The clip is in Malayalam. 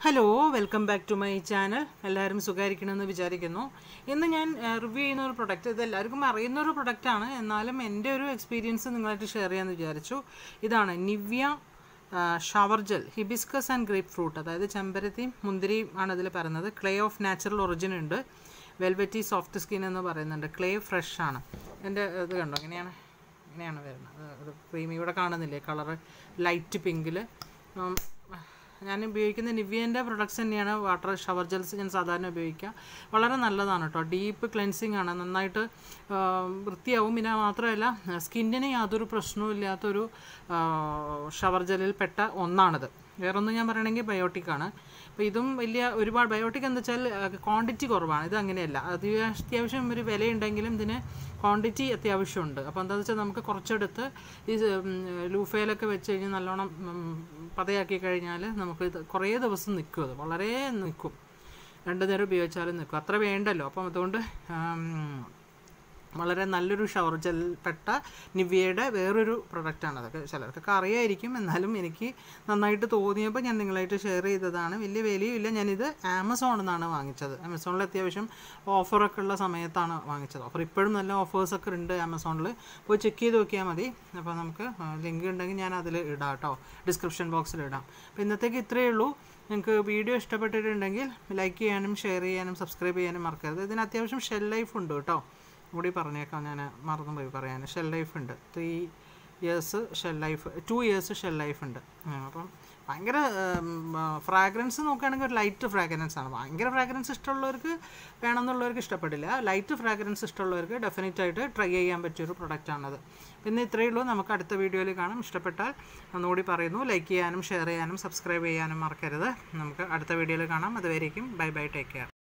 hello welcome back to my channel എല്ലാവരും സുഖമായിരിക്കണമെന്ന് വിചാരിക്കുന്നു ഇന്ന് ഞാൻ റിവ്യൂ ചെയ്യുന്ന ഒരു പ്രൊഡക്റ്റ് ഇത് എല്ലാവർക്കും അറിയുന്ന ഒരു പ്രൊഡക്റ്റാണ് എന്നാലും എൻ്റെ ഒരു എക്സ്പീരിയൻസ് നിങ്ങളായിട്ട് ഷെയർ ചെയ്യാമെന്ന് വിചാരിച്ചു ഇതാണ് Nivea shower gel hibiscus and grapefruit അതായത് ചെമ്പരത്തിയും മുന്തിരിയും ആണ് ഇതിൽ പറയുന്നത് ക്ലേ ഓഫ് നാച്ചുറൽ ഒറിജിൻ ഉണ്ട് വെൽവെറ്റി സോഫ്റ്റ് സ്കിൻ എന്ന് പറയുന്നുണ്ട് ക്ലേ ഫ്രഷ് ആണ് എൻ്റെ ഇത് കണ്ടോ ഇങ്ങനെയാണ് ഇങ്ങനെയാണ് വരുന്നത് അത് ക്രീമി ഇവിടെ കാണുന്നില്ലേ കളറ് ലൈറ്റ് പിങ്കിൽ ഞാൻ ഉപയോഗിക്കുന്ന നിവ്യേൻ്റെ പ്രൊഡക്ട്സ് തന്നെയാണ് വാട്ടർ ഷവർ ജെൽസ് ഞാൻ സാധാരണ ഉപയോഗിക്കുക വളരെ നല്ലതാണ് കേട്ടോ ഡീപ്പ് ക്ലെൻസിങ് ആണ് നന്നായിട്ട് ആ, വൃത്തിയാവും പിന്നെ മാത്രമല്ല സ്കിന്നിന് യാതൊരു പ്രശ്നവും ഇല്ലാത്തൊരു ഷവർ ജെല്ലിൽ പെട്ട ഒന്നാണിത് വേറൊന്നും ഞാൻ പറയണമെങ്കിൽ ബയോട്ടിക്കാണ് അപ്പോൾ ഇതും വലിയ ഒരുപാട് ബയോട്ടിക് എന്താ വെച്ചാൽ ക്വാണ്ടിറ്റി കുറവാണ് ഇത് അങ്ങനെയല്ല അത് അത്യാവശ്യം ഒരു വിലയുണ്ടെങ്കിലും ഇതിന് ക്വാണ്ടിറ്റി അത്യാവശ്യമുണ്ട് അപ്പോൾ എന്താണെന്ന് വെച്ചാൽ നമുക്ക് കുറച്ചെടുത്ത് ഈ ഉം, ലൂഫയിലൊക്കെ വെച്ച് കഴിഞ്ഞാൽ നല്ലോണം ഉം, പതയാക്കി കഴിഞ്ഞാൽ നമുക്ക് ഇത് കുറേ ദിവസം നിൽക്കും അത് വളരെ നിൽക്കും രണ്ട് നേരം ഉപയോഗിച്ചാലും നിൽക്കും അത്ര വേണ്ടല്ലോ അപ്പം അതുകൊണ്ട് ആം, വളരെ നല്ലൊരു ഷവർ ജെൽപ്പെട്ട നിവ്യയുടെ വേറൊരു പ്രൊഡക്റ്റാണ് അതൊക്കെ ചിലർക്കൊക്കെ അറിയായിരിക്കും എന്നാലും എനിക്ക് നന്നായിട്ട് തോന്നിയപ്പോൾ ഞാൻ നിങ്ങളായിട്ട് ഷെയർ ചെയ്തതാണ് വലിയ വിലയും ഇല്ല ഞാനിത് ആമസോണിൽ നിന്നാണ് വാങ്ങിച്ചത് ആമസോണിൽ അത്യാവശ്യം ഓഫറൊക്കെ ഉള്ള സമയത്താണ് വാങ്ങിച്ചത് ഓഫർ ഇപ്പോഴും നല്ല ഓഫേഴ്സൊക്കെ ഉണ്ട് ആമസോണിൽ പോയി ചെക്ക് ചെയ്ത് നോക്കിയാൽ മതി അപ്പോൾ നമുക്ക് ലിങ്ക് ഉണ്ടെങ്കിൽ ഞാൻ അതിൽ ഇടാം കേട്ടോ ഡിസ്ക്രിപ്ഷൻ ബോക്സിൽ ഇടാം അപ്പോൾ ഇന്നത്തേക്ക് ഇത്രയേ ഉള്ളൂ നിങ്ങൾക്ക് വീഡിയോ ഇഷ്ടപ്പെട്ടിട്ടുണ്ടെങ്കിൽ ലൈക്ക് ചെയ്യാനും ഷെയർ ചെയ്യാനും സബ്സ്ക്രൈബ് ചെയ്യാനും മറക്കരുത് ഇതിന് അത്യാവശ്യം ഷെൽ ലൈഫ് ഉണ്ട് കേട്ടോ കൂടി പറഞ്ഞേക്കാം ഞാൻ മറന്നുപോയി പറയാൻ ഷെൽ ലൈഫ് ഉണ്ട് three years shelf life two years shelf life ഉണ്ട് ആ, അപ്പം ഭയങ്കര ഫ്രാഗ്രൻസ് നോക്കുകയാണെങ്കിൽ ഒരു ലൈറ്റ് ഫ്രാഗ്രൻസ് ആണ് ഭയങ്കര ഫ്രാഗ്രൻസ് ഇഷ്ടമുള്ളവർക്ക് വേണമെന്നുള്ളവർക്ക് ഇഷ്ടപ്പെടില്ല ലൈറ്റ് ഫ്രാഗ്രൻസ് ഇഷ്ടമുള്ളവർക്ക് ഡെഫിനറ്റ് ആയിട്ട് ട്രൈ ചെയ്യാൻ പറ്റിയൊരു പ്രൊഡക്റ്റാണത് പിന്നെ ഇത്രയേ ഉള്ളൂ നമുക്ക് അടുത്ത വീഡിയോയിൽ കാണാം ഇഷ്ടപ്പെട്ടാൽ ഒന്നുകൂടി പറയുന്നു ലൈക്ക് ചെയ്യാനും ഷെയർ ചെയ്യാനും സബ്സ്ക്രൈബ് ചെയ്യാനും മറക്കരുത് നമുക്ക് അടുത്ത വീഡിയോയിൽ കാണാം അതുവരേക്കും ബൈ ബൈ ടേക്ക് കെയർ